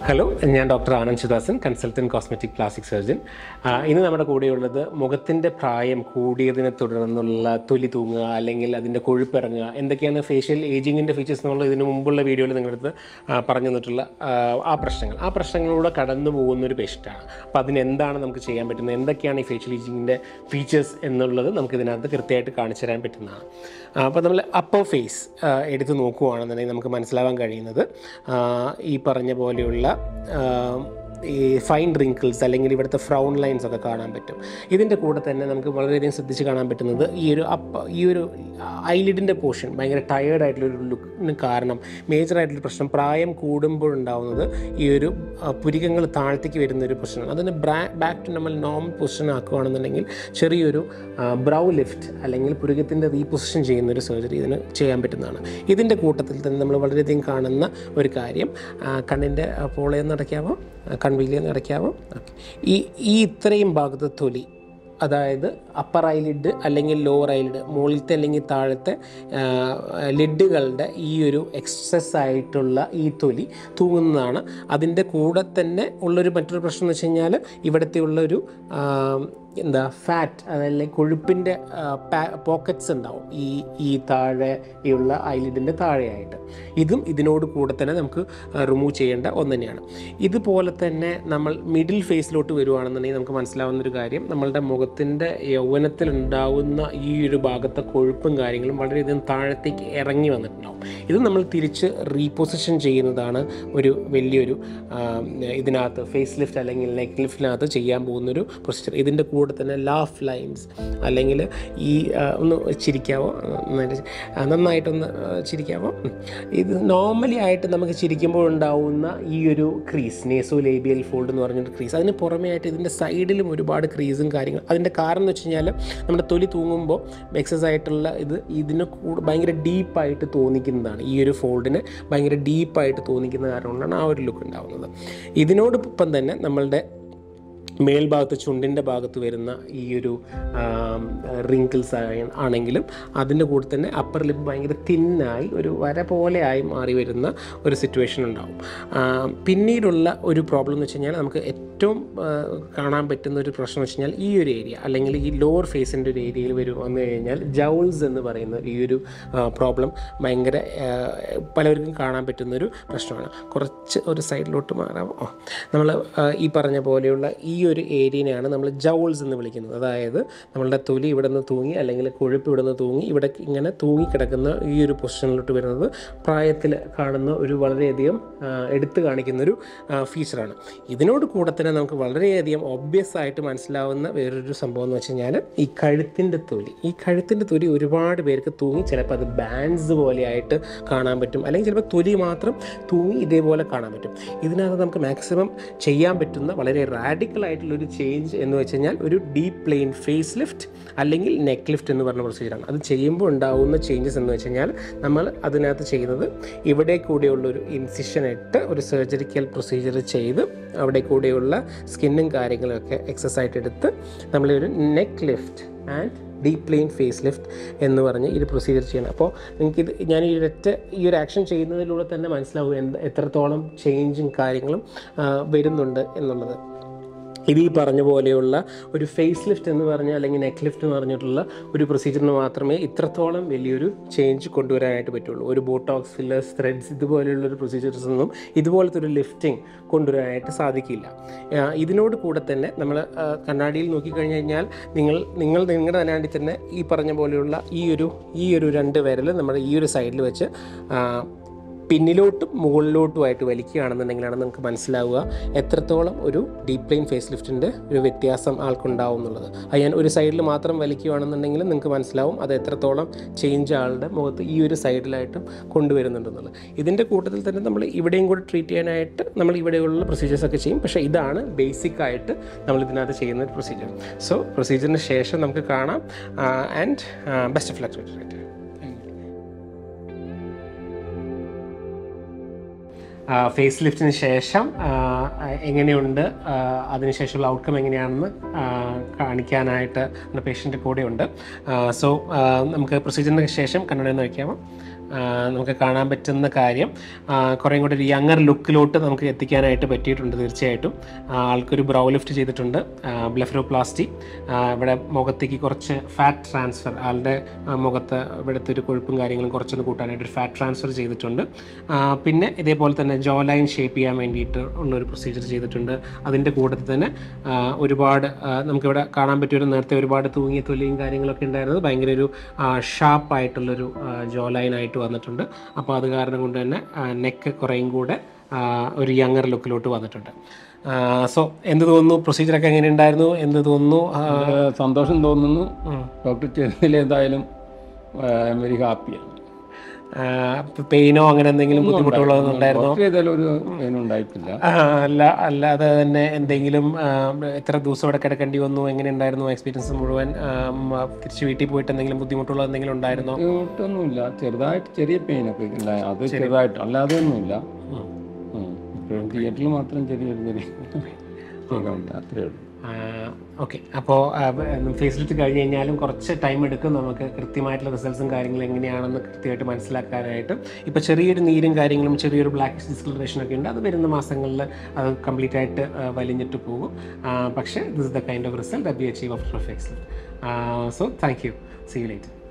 Hello ഞാൻ doctor Anand Shudasan consultant cosmetic plastic surgeon ആ, ഇന്ന് നമ്മുടെ കൂടെയുള്ളത് മുഖത്തിൻ്റെ പ്രായം കൂടിയതിനെ തുടർന്നുള്ള തൊലി തൂങ്ങുക അല്ലെങ്കിൽ അതിൻ്റെ കൊഴുപ്പിറങ്ങുക എന്തൊക്കെയാണ് ഫേഷ്യൽ ഏജിങ്ങിൻ്റെ ഫീച്ചേഴ്സ് എന്നുള്ള ഇതിന് മുമ്പുള്ള വീഡിയോയിൽ നിങ്ങളടുത്ത് ആ, പറഞ്ഞു തന്നിട്ടുള്ള ആ, ആ പ്രശ്നങ്ങൾ ആ പ്രശ്നങ്ങളിലൂടെ കടന്നു പോകുന്ന ഒരു പേഷ്യൻ്റാണ് അപ്പോൾ അതിന് എന്താണ് നമുക്ക് ചെയ്യാൻ പറ്റുന്നത് എന്തൊക്കെയാണ് ഈ ഫേഷ്യൽ ഏജിങ്ങിൻ്റെ ഫീച്ചേഴ്സ് എന്നുള്ളത് നമുക്ക് ഇതിനകത്ത് കൃത്യമായിട്ട് കാണിച്ചു തരാൻ പറ്റുന്നതാണ് ആ, അപ്പോൾ നമ്മൾ അപ്പർ ഫേസ് എടുത്ത് നോക്കുകയാണെന്നുണ്ടെങ്കിൽ നമുക്ക് മനസ്സിലാവാൻ കഴിയുന്നത് ആ, ഈ പറഞ്ഞ പോലെയുള്ള ആ, ഈ ഫൈൻ റിങ്കിൾസ് അല്ലെങ്കിൽ ഇവിടുത്തെ ഫ്രൗൺ ലൈൻസ് ഒക്കെ കാണാൻ പറ്റും ഇതിൻ്റെ കൂടെ തന്നെ നമുക്ക് വളരെയധികം ശ്രദ്ധിച്ച് കാണാൻ പറ്റുന്നത് ഈ ഒരു അപ്പ ഈ ഒരു ഐലിഡിൻ്റെ പോർഷൻ ഭയങ്കര ടയേർഡ് ആയിട്ടുള്ളൊരു ലുക്കിന് കാരണം മേജർ ആയിട്ടുള്ള പ്രശ്നം പ്രായം കൂടുമ്പോഴുണ്ടാവുന്നത് ഈ ഒരു പുരികങ്ങൾ താഴത്തേക്ക് വരുന്ന ഒരു പ്രശ്നമാണ് അതിന് ബ്രാ ബാക്ക് ടു നമ്മൾ നോർമൽ പൊസിഷൻ ആക്കുകയാണെന്നുണ്ടെങ്കിൽ ചെറിയൊരു ബ്രൗ ലിഫ്റ്റ് അല്ലെങ്കിൽ പുരുകത്തിൻ്റെ റീപൊസിഷൻ ചെയ്യുന്ന ഒരു സർജറി ഇതിന് ചെയ്യാൻ പറ്റുന്നതാണ് ഇതിൻ്റെ കൂട്ടത്തിൽ തന്നെ നമ്മൾ വളരെയധികം കാണുന്ന ഒരു കാര്യം ആ, കണ്ണിൻ്റെ പോളയെന്ന് അടയ്ക്കാമോ കൺവീലിയെന്ന് അടയ്ക്കാമോ ഓക്കെ ഈ ഈ ഇത്രയും ഭാഗത്ത് തൊലി അതായത് അപ്പർ ഐലിഡ് അല്ലെങ്കിൽ ലോവർ ഐലിഡ് മുകളിലത്തെ അല്ലെങ്കിൽ താഴത്തെ ലിഡുകളുടെ ഈ ഒരു എക്സസ് ആയിട്ടുള്ള ഈ തൊലി തൂങ്ങുന്നതാണ് അതിൻ്റെ കൂടെ തന്നെ ഉള്ളൊരു മറ്റൊരു പ്രശ്നം എന്ന് വെച്ച് കഴിഞ്ഞാൽ ഇവിടുത്തെ ഉള്ളൊരു ആ, എന്താ ഫാറ്റ് അതല്ലെങ്കിൽ കൊഴുപ്പിൻ്റെ പോക്കറ്റ്സ് ഉണ്ടാവും ഈ ഈ താഴെ ഉള്ള ഐലിഡിൻ്റെ താഴെയായിട്ട് ഇതും ഇതിനോട് കൂടെ തന്നെ നമുക്ക് റിമൂവ് ചെയ്യേണ്ട ഒന്ന് തന്നെയാണ് ഇതുപോലെ തന്നെ നമ്മൾ മിഡിൽ ഫേസിലോട്ട് വരുവാണെന്നുണ്ടെങ്കിൽ നമുക്ക് മനസ്സിലാവുന്ന ഒരു കാര്യം നമ്മളുടെ മുഖത്തിൻ്റെ യൗവനത്തിൽ ഉണ്ടാവുന്ന ഈ ഒരു ഭാഗത്തെ കൊഴുപ്പും കാര്യങ്ങളും വളരെയധികം താഴത്തേക്ക് ഇറങ്ങി വന്നിട്ടുണ്ടാവും ഇത് നമ്മൾ തിരിച്ച് റീപൊസിഷൻ ചെയ്യുന്നതാണ് ഒരു വലിയൊരു ആ, ഇതിനകത്ത് ഫേസ് ലിഫ്റ്റ് അല്ലെങ്കിൽ നെക്ക് ലിഫ്റ്റിനകത്ത് ചെയ്യാൻ പോകുന്നൊരു പ്രൊസീജിയർ ഇതിൻ്റെ കൂടെ തന്നെ ലാഫ് ലൈൻസ് അല്ലെങ്കിൽ ഈ ആ, ഒന്ന് ചിരിക്കാവോ നന്നായിട്ട് ആ, നന്നായിട്ടൊന്ന് ആ, ചിരിക്കാവോ ഉം. ഇത് നോർമലി ആയിട്ട് നമുക്ക് ചിരിക്കുമ്പോൾ ഉണ്ടാവുന്ന ഈ ഒരു ക്രീസ് നേസോ ലേബിയൽ ഫോൾഡ് എന്ന് പറഞ്ഞൊരു ക്രീസ് അതിന് പുറമേ ആയിട്ട് ഇതിൻ്റെ സൈഡിലും ഒരുപാട് ക്രീസും കാര്യങ്ങളും അതിൻ്റെ കാരണം എന്ന് വെച്ച് കഴിഞ്ഞാൽ നമ്മുടെ തൊലി തൂങ്ങുമ്പോൾ എക്സസ് ആയിട്ടുള്ള ഇത് ഇതിന് കൂടെ ഭയങ്കര ഡീപ്പായിട്ട് തോന്നിക്കുന്നതാണ് ഈ ഒരു ഫോൾഡിന് ഭയങ്കര ഡീപ്പായിട്ട് തോന്നിക്കുന്ന കാരണം കൊണ്ടാണ് ആ ഒരു ലുക്ക് ഉണ്ടാവുന്നത് ഇതിനോടൊപ്പം തന്നെ നമ്മളുടെ മേൽഭാഗത്ത് ചുണ്ടിൻ്റെ ഭാഗത്ത് വരുന്ന ഈ ഒരു റിങ്കിൾസ് ആണെങ്കിലും അതിൻ്റെ കൂടെ തന്നെ അപ്പർ ലിപ്പ് ഭയങ്കര തിന്നായി ഒരു വര പോലെ ആയി മാറി വരുന്ന ഒരു സിറ്റുവേഷൻ ഉണ്ടാവും ആ, പിന്നീടുള്ള ഒരു പ്രോബ്ലം എന്ന് വെച്ച് കഴിഞ്ഞാൽ നമുക്ക് ഏറ്റവും ആ, കാണാൻ പറ്റുന്ന ഒരു പ്രശ്നം എന്ന് വെച്ച് കഴിഞ്ഞാൽ ഈ ഒരു ഏരിയ അല്ലെങ്കിൽ ഈ ലോവർ ഫേസിൻ്റെ ഒരു ഏരിയയിൽ വരും വന്നു കഴിഞ്ഞാൽ ജൗൾസ് എന്ന് പറയുന്ന ഈ ഒരു പ്രോബ്ലം ഭയങ്കര ആ, പലർക്കും കാണാൻ പറ്റുന്ന ഒരു പ്രശ്നമാണ് കുറച്ച് ഒരു സൈഡിലോട്ട് മാറാമോ ആ, നമ്മൾ ഈ പറഞ്ഞ പോലെയുള്ള ഈ ഒരു ഏരിയനെയാണ് നമ്മൾ ജൗൾസ് എന്ന് വിളിക്കുന്നത് അതായത് നമ്മളുടെ തൊലി ഇവിടെ നിന്ന് തൂങ്ങി അല്ലെങ്കിൽ കൊഴുപ്പ് ഇവിടെ നിന്ന് തൂങ്ങി ഇവിടെ ഇങ്ങനെ തൂങ്ങി കിടക്കുന്ന ഈ ഒരു പൊസിഷനിലോട്ട് വരുന്നത് പ്രായത്തിൽ കാണുന്ന ഒരു വളരെയധികം ആ, എടുത്തു കാണിക്കുന്ന ഒരു ഫീച്ചറാണ് ഇതിനോട് കൂടെ തന്നെ നമുക്ക് വളരെയധികം ഒബ്വിയസ് ആയിട്ട് മനസ്സിലാവുന്ന വേറൊരു സംഭവം എന്ന് വെച്ച് കഴിഞ്ഞാൽ ഈ കഴുത്തിൻ്റെ തൊലി ഈ കഴുത്തിൻ്റെ തൊലി ഒരുപാട് പേർക്ക് തൂങ്ങി ചിലപ്പോൾ അത് ബാൻഡ്സ് പോലെയായിട്ട് കാണാൻ പറ്റും അല്ലെങ്കിൽ ചിലപ്പോൾ തൊലി മാത്രം തൂങ്ങി ഇതേപോലെ കാണാൻ പറ്റും ഇതിനകത്ത് നമുക്ക് മാക്സിമം ചെയ്യാൻ പറ്റുന്ന വളരെ റാഡിക്കൽ ആയിട്ടുള്ളൊരു ചേഞ്ച് എന്ന് വെച്ച് കഴിഞ്ഞാൽ ഒരു ഡീപ്പ് പ്ലെയിൻ ഫേസ് ലിഫ്റ്റ് അല്ലെങ്കിൽ നെക്ക് ലിഫ്റ്റ് എന്ന് പറഞ്ഞ പ്രൊസീജിയറാണ് അത് ചെയ്യുമ്പോൾ ഉണ്ടാവുന്ന ചേഞ്ചസ് എന്ന് വെച്ച് കഴിഞ്ഞാൽ നമ്മൾ അതിനകത്ത് ചെയ്യുന്നത് ഇവിടെ കൂടെയുള്ളൊരു ഇൻസിഷൻ ഇട്ട് ഒരു സർജറിക്കൽ പ്രൊസീജിയർ ചെയ്ത് അവിടെ കൂടെയുള്ള സ്കിന്നും കാര്യങ്ങളൊക്കെ എക്സസ് ആയിട്ട് എടുത്ത് നമ്മളൊരു neck lift and deep plane face lift എന്ന് പറഞ്ഞ് ഈ ഒരു പ്രൊസീജിയർ ചെയ്യണം അപ്പോൾ നിങ്ങൾക്ക് ഇത് ഞാൻ ഈ ഒരൊറ്റ ഈ ഒരു ആക്ഷൻ ചെയ്യുന്നതിലൂടെ തന്നെ മനസ്സിലാവും എന്ത് എത്രത്തോളം ചേഞ്ചും കാര്യങ്ങളും ആ, വരുന്നുണ്ട് എന്നുള്ളത് ഇത് ഈ പറഞ്ഞ പോലെയുള്ള ഒരു ഫേസ് ലിഫ്റ്റ് എന്ന് പറഞ്ഞ അല്ലെങ്കിൽ നെക്ക് ലിഫ്റ്റ് എന്ന് പറഞ്ഞിട്ടുള്ള ഒരു പ്രൊസീജിയറിന് മാത്രമേ ഇത്രത്തോളം വലിയൊരു ചേഞ്ച് കൊണ്ടുവരാനായിട്ട് പറ്റുള്ളൂ ഒരു ബോട്ടോക്സ് ഫില്ലേഴ്സ് ത്രെഡ്സ് ഇതുപോലെയുള്ള ഒരു പ്രൊസീജിയേഴ്സ് ഒന്നും ഇതുപോലത്തെ ഒരു ലിഫ്റ്റിംഗ് കൊണ്ടുവരാനായിട്ട് സാധിക്കില്ല ആ, ഇതിനോട് കൂടെ തന്നെ നമ്മൾ ആ, കണ്ണാടിയിൽ നോക്കിക്കഴിഞ്ഞ് കഴിഞ്ഞാൽ നിങ്ങൾ നിങ്ങൾ നിങ്ങളുടെ കണ്ണാടി തന്നെ ഈ പറഞ്ഞ പോലെയുള്ള ഈ ഒരു ഈ ഒരു രണ്ട് വിരൽ നമ്മുടെ ഈ ഒരു സൈഡിൽ വെച്ച് ആ, പിന്നിലോട്ടും മുകളിലോട്ടുമായിട്ട് വലിക്കുകയാണെന്നുണ്ടെങ്കിലാണ് നമുക്ക് മനസ്സിലാവുക എത്രത്തോളം ഒരു ഡീപ് പ്ലെയിൻ ഫേസ് ലിഫ്റ്റിൻ്റെ ഒരു വ്യത്യാസം ആൾക്കുണ്ടാവും എന്നുള്ളത് അത് ഞാൻ ഒരു സൈഡിൽ മാത്രം വലിക്കുകയാണെന്നുണ്ടെങ്കിൽ നിങ്ങൾക്ക് മനസ്സിലാവും അത് എത്രത്തോളം ചേഞ്ച് ആളുടെ മുഖത്ത് ഈ ഒരു സൈഡിലായിട്ടും കൊണ്ടുവരുന്നുണ്ടെന്നുള്ളത് ഇതിൻ്റെ കൂട്ടത്തിൽ തന്നെ നമ്മൾ ഇവിടെയും കൂടെ ട്രീറ്റ് ചെയ്യാനായിട്ട് നമ്മൾ ഇവിടെയുള്ള പ്രൊസീജിയേഴ്സ് ഒക്കെ ചെയ്യും പക്ഷേ ഇതാണ് ബേസിക് ആയിട്ട് നമ്മൾ ഇതിനകത്ത് ചെയ്യുന്ന ഒരു പ്രൊസീജിയർ സോ പ്രൊസീജിയറിന് ശേഷം നമുക്ക് കാണാം and best of luck right face ലിഫ്റ്റിന് ശേഷം ആ, എങ്ങനെയുണ്ട് ആ, അതിനുശേഷമുള്ള ഔട്ട്കം എങ്ങനെയാണെന്ന് ആ, കാണിക്കാനായിട്ട് നമ്മുടെ പേഷ്യൻ്റെ കൂടെ ഉണ്ട് സോ നമുക്ക് പ്രൊസീജിയറിന് ശേഷം കണ്ണട ഒന്ന് വയ്ക്കാമോ നമുക്ക് കാണാൻ പറ്റുന്ന കാര്യം ആ, കുറേ കൂടെ ഒരു യങ്ങർ ലുക്കിലോട്ട് നമുക്ക് എത്തിക്കാനായിട്ട് പറ്റിയിട്ടുണ്ട് തീർച്ചയായിട്ടും ആ, ആൾക്കൊരു ബ്രൗ ലിഫ്റ്റ് ചെയ്തിട്ടുണ്ട് ബ്ലെഫറോപ്ലാസ്റ്റി ഇവിടെ മുഖത്തേക്ക് കുറച്ച് ഫാറ്റ് ട്രാൻസ്ഫർ ആളുടെ ആ, മുഖത്ത് ഇവിടുത്തെ ഒരു കൊഴുപ്പും കാര്യങ്ങളും കുറച്ചൊന്ന് കൂട്ടാനായിട്ട് ഒരു ഫാറ്റ് ട്രാൻസ്ഫർ ചെയ്തിട്ടുണ്ട് ആ, പിന്നെ ഇതേപോലെ തന്നെ ജോ ലൈൻ ഷേപ്പ് ചെയ്യാൻ വേണ്ടിയിട്ട് ഉള്ളൊരു പ്രൊസീജിയർ ചെയ്തിട്ടുണ്ട് അതിൻ്റെ കൂട്ടത്തിൽ തന്നെ ആ, ഒരുപാട് ആ, നമുക്കിവിടെ കാണാൻ പറ്റിയൊരു നേരത്തെ ഒരുപാട് തൂങ്ങിയ തൊലിയും കാര്യങ്ങളൊക്കെ ഉണ്ടായിരുന്നത് ഭയങ്കര ഒരു ഷാർപ്പായിട്ടുള്ളൊരു ജോ ലൈനായിട്ട് വന്നിട്ടുണ്ട് അപ്പോൾ അത് കാരണം കൊണ്ട് തന്നെ നെക്ക് കുറേയും കൂടെ ആ, ഒരു യങ്ങർ ലുക്കിലോട്ട് വന്നിട്ടുണ്ട് സോ എന്ത് തോന്നുന്നു പ്രൊസീജിയറൊക്കെ എങ്ങനെ ഉണ്ടായിരുന്നു എന്ത് തോന്നുന്നു ആ, ഏഹ് സന്തോഷം തോന്നുന്നു ഡോക്ടർ ചെയ്തതിൽ എന്തായാലും വെരി ഹാപ്പിയാണ് പെയിനോ അങ്ങനെ എന്തെങ്കിലും ബുദ്ധിമുട്ടുകളോ ഒന്നും ഉണ്ടായിരുന്നോ ഡോക്ടർ ചെയ്താലും ഒരു ഇതിനും ഉണ്ടായിട്ടില്ല ആ, അല്ല അല്ലാതെ തന്നെ എന്തെങ്കിലും ആ, എത്ര ദിവസം ഇവിടെ കിടക്കേണ്ടി വന്നു എങ്ങനെ ഉണ്ടായിരുന്നു എക്സ്പീരിയൻസ് മുഴുവൻ ആ, മ, തിരിച്ച് വീട്ടിൽ പോയിട്ട് എന്തെങ്കിലും ബുദ്ധിമുട്ടുള്ള എന്തെങ്കിലും ഉണ്ടായിരുന്നോ ബുദ്ധിമുട്ടൊന്നുമില്ല ചെറുതായിട്ട് ചെറിയ പെയിനൊക്കെ ഉണ്ടായി അത് ചെറുതായിട്ട് അല്ലാതെ ഒന്നുമില്ല തിയേറ്ററിൽ മാത്രം ചെറിയൊരു ചെറിയ സുഖമുണ്ട് അത്രേ ഉള്ളൂ ഓക്കെ അപ്പോൾ ഫേസിലിറ്റി കഴിഞ്ഞ് കഴിഞ്ഞാലും കുറച്ച് ടൈം എടുക്കും നമുക്ക് കൃത്യമായിട്ടുള്ള റിസൾട്ട്സും കാര്യങ്ങളും എങ്ങനെയാണെന്ന് കൃത്യമായിട്ട് മനസ്സിലാക്കാനായിട്ട് ഇപ്പോൾ ചെറിയൊരു നീരും കാര്യങ്ങളും ചെറിയൊരു ബ്ലാക്ക് ഡിസ്കളറേഷൻ ഒക്കെ ഉണ്ട് അത് വരുന്ന മാസങ്ങളിൽ അത് കംപ്ലീറ്റ് ആയിട്ട് ആ, വലിഞ്ഞിട്ട് പോകും ആ, പക്ഷേ this is the kind of result the be achieve of face so thank you see you late